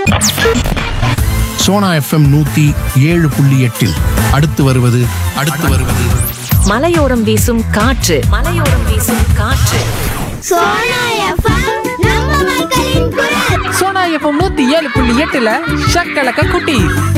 Sona FM நூத்தி ஏழு புள்ளி எட்டில் அடுத்து வருவது அடுத்து வருவது மலையோரம் வீசும் காற்று மலையோரம் வீசும் காற்று சோனா எஃப்எம் நம்ம மக்களின் குரல் சோனா எஃப்எம் நூத்தி ஏழு புள்ளி எட்டுல ஷக்கலக்க குட்டி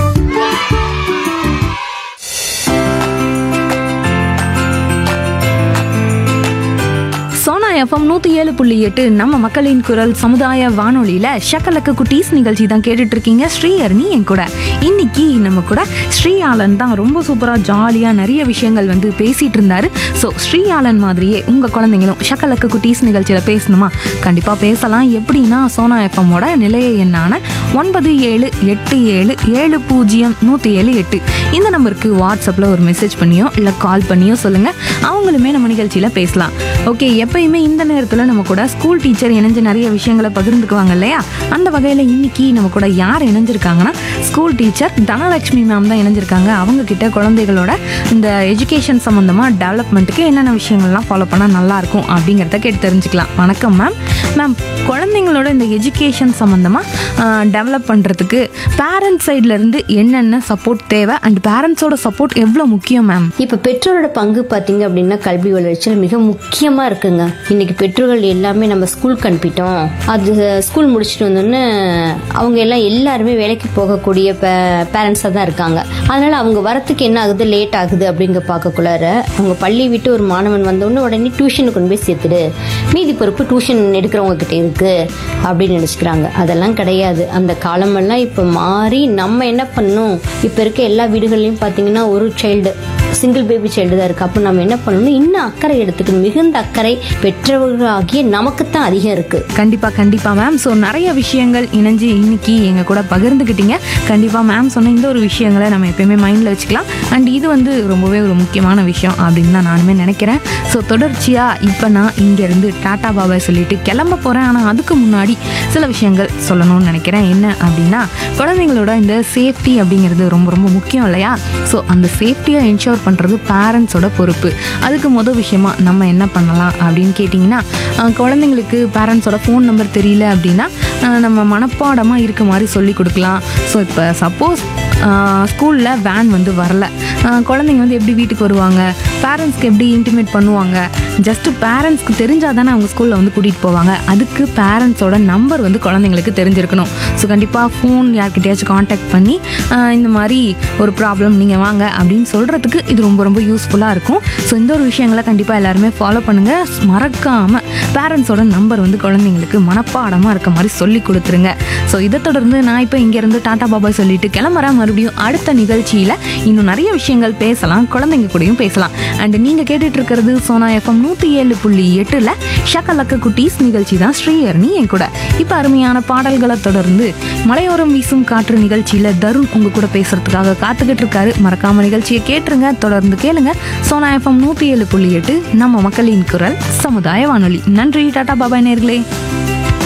சோனா எஃப்எம் நூற்றி ஏழு புள்ளி எட்டு நம்ம மக்களின் குரல் சமுதாய வானொலியில் ஷக்கலக்க குட்டீஸ் நிகழ்ச்சி தான் கேட்டுட்டு இருக்கீங்க ஸ்ரீஹரணி என் கூட இன்னைக்கு நம்ம கூட ஸ்ரீஆலன் தான் ரொம்ப சூப்பராக ஜாலியாக நிறைய விஷயங்கள் வந்து பேசிட்டு இருந்தாரு ஸோ ஸ்ரீஆலன் மாதிரியே உங்கள் குழந்தைங்களும் ஷக்கலக்க குட்டீஸ் நிகழ்ச்சியில் பேசணுமா கண்டிப்பாக பேசலாம் எப்படின்னா சோனா எஃப்எம்மோட நிலைய எண்ணான ஒன்பது ஏழு எட்டு ஏழு ஏழு பூஜ்ஜியம் நூற்றி ஏழு எட்டு இந்த நம்பருக்கு வாட்ஸ்அப்பில் ஒரு மெசேஜ் பண்ணியோ இல்லை கால் பண்ணியோ சொல்லுங்கள் அவங்களுமே நம்ம நிகழ்ச்சியில் பேசலாம் ஓகே எப்பயுமே இந்த நேரத்தில் நம்ம கூட ஸ்கூல் டீச்சர் இணைஞ்சு நிறைய விஷயங்களை பகிர்ந்துக்குவாங்க இல்லையா அந்த வகையில் இன்னைக்கு நம்ம கூட யார் இணைஞ்சிருக்காங்கன்னா ஸ்கூல் டீச்சர் தனலட்சுமி மேம் தான் இணைஞ்சிருக்காங்க அவங்க கிட்ட குழந்தைகளோட இந்த எஜுகேஷன் சம்மந்தமாக டெவலப்மெண்ட்டுக்கு என்னென்ன விஷயங்கள்லாம் ஃபாலோ பண்ணால் நல்லாயிருக்கும் அப்படிங்கிறத கேட்டு தெரிஞ்சுக்கலாம் வணக்கம் மேம் மேம் குழந்தைங்களோட இந்த எஜுகேஷன் சம்மந்தமாக டெவலப் பண்ணுறதுக்கு பேரண்ட்ஸ் சைட்லேருந்து என்னென்ன சப்போர்ட் தேவை அண்ட் பேரண்ட்ஸோட சப்போர்ட் எவ்வளோ முக்கியம் மேம் இப்போ பெற்றோரோட பங்கு பார்த்தீங்க அப்படின்னா கல்வி வளர்ச்சியில் மிக முக்கியமாக இருக்குங்க இன்னைக்கு பெற்றோர்கள் எல்லாமே நம்ம ஸ்கூலுக்கு அனுப்பிட்டோம் அது ஸ்கூல் முடிச்சுட்டு வந்தோடனே அவங்க எல்லாம் எல்லாருமே வேலைக்கு போகக்கூடிய பேரண்ட்ஸாக தான் இருக்காங்க அதனால அவங்க வரத்துக்கு என்ன ஆகுது லேட் ஆகுது அப்படிங்க பார்க்கக்குள்ளார அவங்க பள்ளி விட்டு ஒரு மாணவன் வந்தோடனே உடனே டியூஷனுக்கு கொண்டு போய் சேர்த்துடு மீதி பொறுப்பு டியூஷன் எடுக்கிறவங்க கிட்ட இருக்கு அப்படின்னு நினச்சிக்கிறாங்க அதெல்லாம் கிடையாது அந்த காலமெல்லாம் இப்போ மாறி நம்ம என்ன பண்ணணும் இப்போ இருக்க எல்லா வீடுகள்லையும் பார்த்தீங்கன்னா ஒரு சைல்டு சிங்கிள் பேபி சைல்டு தான் இருக்கு அப்போ நம்ம என்ன பண்ணணும் இன்னும் அக்கறை எடுத்துக்கணும் மிகுந்த அக்கறை பெற்றவர்களாகிய நமக்கு தான் அதிகம் இருக்கு கண்டிப்பாக கண்டிப்பாக மேம் ஸோ நிறைய விஷயங்கள் இணைஞ்சு இன்னைக்கு எங்கள் கூட பகிர்ந்துக்கிட்டீங்க கண்டிப்பாக மேம் சொன்ன இந்த ஒரு விஷயங்களை நம்ம எப்பயுமே மைண்டில் வச்சுக்கலாம் அண்ட் இது வந்து ரொம்பவே ஒரு முக்கியமான விஷயம் அப்படின்னு தான் நானுமே நினைக்கிறேன் ஸோ தொடர்ச்சியாக இப்போ நான் இங்கேருந்து டாடா பாபாய் சொல்லிட்டு கிளம்ப போகிறேன் ஆனால் அதுக்கு முன்னாடி சில விஷயங்கள் சொல்லணும்னு நினைக்கிறேன் என்ன அப்படின்னா குழந்தைங்களோட இந்த சேஃப்டி அப்படிங்கிறது ரொம்ப ரொம்ப முக்கியம் இல்லையா ஸோ அந்த சேஃப்டியை என்ஷோர் பண்ணுறது பேரண்ட்ஸோட பொறுப்பு அதுக்கு மொதல் விஷயமா நம்ம என்ன பண்ணலாம் அப்படின்னு கேட்டிங்கன்னா அஹ், குழந்தைங்களுக்கு பேரண்ட்ஸோட ஃபோன் நம்பர் தெரியல அப்படின்னா அஹ், நம்ம மனப்பாடமாக இருக்க மாதிரி சொல்லி கொடுக்கலாம் ஸோ இப்போ சப்போஸ் ஸ்கூலில் வேன் வந்து வரல அஹ், குழந்தைங்க வந்து எப்படி வீட்டுக்கு வருவாங்க பேரண்ட்ஸ்க்கு எப்படி இன்டிமேட் பண்ணுவாங்க ஜஸ்ட் பேரண்ட்ஸ்க்கு தெரிஞ்சால் தானே அவங்க ஸ்கூலில் வந்து கூட்டிகிட்டு போவாங்க அதுக்கு பேரண்ட்ஸோட நம்பர் வந்து குழந்தைங்களுக்கு தெரிஞ்சிருக்கணும் ஸோ கண்டிப்பாக ஃபோன் யார்கிட்டயாச்சும் காண்டாக்ட் பண்ணி அஹ், இந்த மாதிரி ஒரு ப்ராப்ளம் நீங்கள் வாங்க அப்படின்னு சொல்கிறதுக்கு இது ரொம்ப ரொம்ப யூஸ்ஃபுல்லாக இருக்கும் ஸோ இந்த ஒரு விஷயங்களை கண்டிப்பாக எல்லாருமே ஃபாலோ பண்ணுங்கள் மறக்காமல் பேரண்ட்ஸோட நம்பர் வந்து குழந்தைங்களுக்கு மனப்பாடமாக இருக்க மாதிரி சொல்லி கொடுத்துருங்க ஸோ இதை தொடர்ந்து நான் இப்போ இங்கேருந்து டாடா பாபாய் சொல்லிட்டு கிளம்புறேன் மறுபடியும் அடுத்த நிகழ்ச்சியில் இன்னும் நிறைய விஷயங்கள் பேசலாம் குழந்தைங்க கூடயும் பேசலாம் அண்ட் நீங்கள் கேட்டுட்டு இருக்கிறது சோனா எஃப்எம் நூற்றி ஏழு புள்ளி எட்டில் ஷக்கலக்க குட்டீஸ் நிகழ்ச்சி தான் ஸ்ரீஹரணி என் கூட இப்போ அருமையான பாடல்களை தொடர்ந்து மலையோரம் வீசும் காற்று நிகழ்ச்சியில் தருண் உங்க கூட பேசுறதுக்காக காத்துக்கிட்டு இருக்காரு மறக்காம நிகழ்ச்சியை கேட்டுருங்க தொடர்ந்து கேளுங்க சோனா எஃப்எம் நூற்றி ஏழு புள்ளி எட்டு நம்ம மக்களின் குரல் சமுதாய வானொலி நன்றி டாடா பாபாய் நேர்களே